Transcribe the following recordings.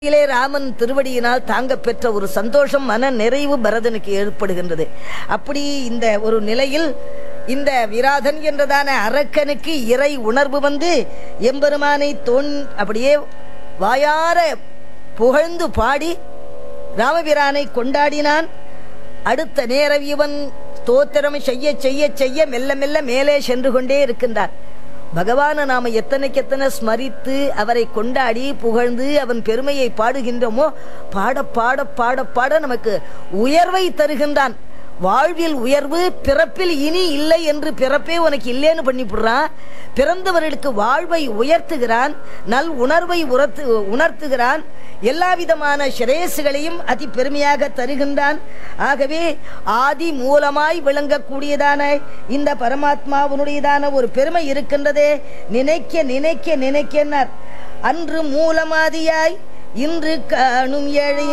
இலே ராமன் திருவடியினால் தாங்க பெற்ற ஒரு சந்தோஷம் மன நிறைவு பரதனுக்கு ஏற்படுகின்றது அப்படி இந்த ஒரு நிலையில் இந்த விராதன் என்றதான அரக்கனுக்கு இறை உணர்வு வந்து எம்பெருமானை தோன் அப்படியே வாயார புகழ்ந்து பாடி ராமபிரானை கொண்டாடினான் அடுத்த நேரம் இவன் ஸ்தோத்திரம் செய்ய செய்ய செய்ய மெல்ல மெல்ல மேலே சென்று கொண்டே இருக்கின்றான் பகவானை நாம எத்தனைக்கு எத்தனை ஸ்மரித்து அவரை கொண்டாடி புகழ்ந்து அவன் பெருமையை பாடுகின்றோமோ பாட பாட பாட பாட நமக்கு உயர்வை தருகின்றான் வாழ்வில் உயர்வு பிறப்பில் இனி இல்லை என்று பிறப்பே உனக்கு இல்லைன்னு பண்ணிவிடுறான் பிறந்தவர்களுக்கு வாழ்வை உயர்த்துகிறான் நல் உணர்வை உணர்த்து உணர்த்துகிறான் எல்லா விதமான சிரேசுகளையும் அதி பெருமையாக தருகின்றான் ஆகவே ஆதி மூலமாய் விளங்கக்கூடியதான இந்த பரமாத்மாவுடையதான ஒரு பெருமை இருக்கின்றதே நினைக்க நினைக்க நினைக்கன்னார் அன்று மூலமாதியாய் இன்று காணும் ஏழை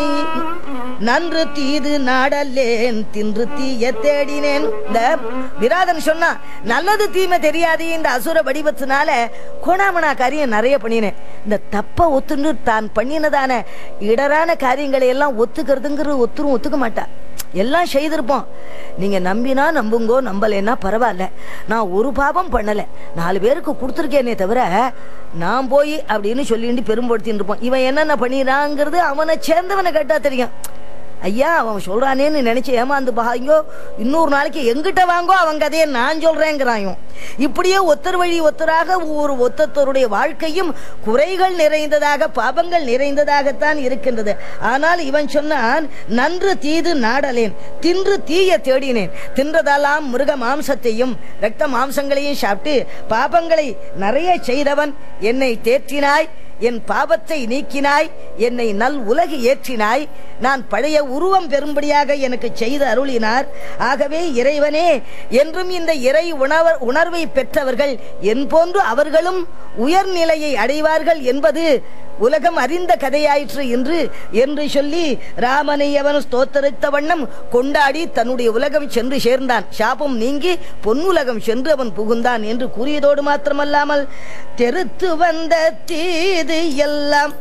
நன்று தீது நாடல்லேன் தின்று தீய தேடினேன் இந்த விராதன் சொன்னா நல்லது தீமை தெரியாது இந்த அசுர வடிவத்தினால கோணாமணா காரியம் நிறைய பண்ணினேன் இந்த தப்ப ஒத்துண்டு தான் பண்ணினதான இடரான காரியங்களை எல்லாம் ஒத்துக்கிறதுங்கிற ஒத்துரும் ஒத்துக்க மாட்டா எல்லாம் செய்திருப்போம் நீங்க நம்பினா நம்புங்கோ நம்பலைன்னா பரவாயில்ல நான் ஒரு பாவம் பண்ணல நாலு பேருக்கு கொடுத்துருக்கேனே தவிர நான் போய் அப்படின்னு சொல்லிட்டு பெரும்படுத்தின்னு இருப்போம் இவன் என்னென்ன பண்ணிடுறாங்கிறது அவனை சேர்ந்தவனை கேட்டா தெரியும் ஐயா அவன் சொல்றானேன்னு நினைச்சு ஏமாந்து பாங்கோ இன்னொரு நாளைக்கு எங்கிட்ட வாங்கோ அவன் கதையை நான் சொல்றேங்கிறாயும் இப்படியே ஒத்தர் வழி ஒத்தராக ஒரு ஒத்தத்தருடைய வாழ்க்கையும் குறைகள் நிறைந்ததாக பாபங்கள் நிறைந்ததாகத்தான் இருக்கின்றது ஆனால் இவன் சொன்னான் நன்று தீது நாடலேன் தின்று தீய தேடினேன் தின்றதெல்லாம் மிருக மாம்சத்தையும் ரத்த மாம்சங்களையும் சாப்பிட்டு பாபங்களை நிறைய செய்தவன் என்னை தேற்றினாய் என் பாவத்தை நீக்கினாய் என்னை நல் உலகு ஏற்றினாய் நான் பழைய உருவம் பெறும்படியாக எனக்கு செய்து அருளினார் ஆகவே இறைவனே என்றும் இந்த இறை உணவர் உணர்வை பெற்றவர்கள் என் போன்று அவர்களும் உயர்நிலையை அடைவார்கள் என்பது உலகம் அறிந்த கதையாயிற்று என்று என்று சொல்லி ராமனை அவன் ஸ்தோத்தரித்த வண்ணம் கொண்டாடி தன்னுடைய உலகம் சென்று சேர்ந்தான் சாபம் நீங்கி பொன்னுலகம் சென்று அவன் புகுந்தான் என்று கூறியதோடு மாத்திரமல்லாமல் தெருத்து வந்த தீது எல்லாம்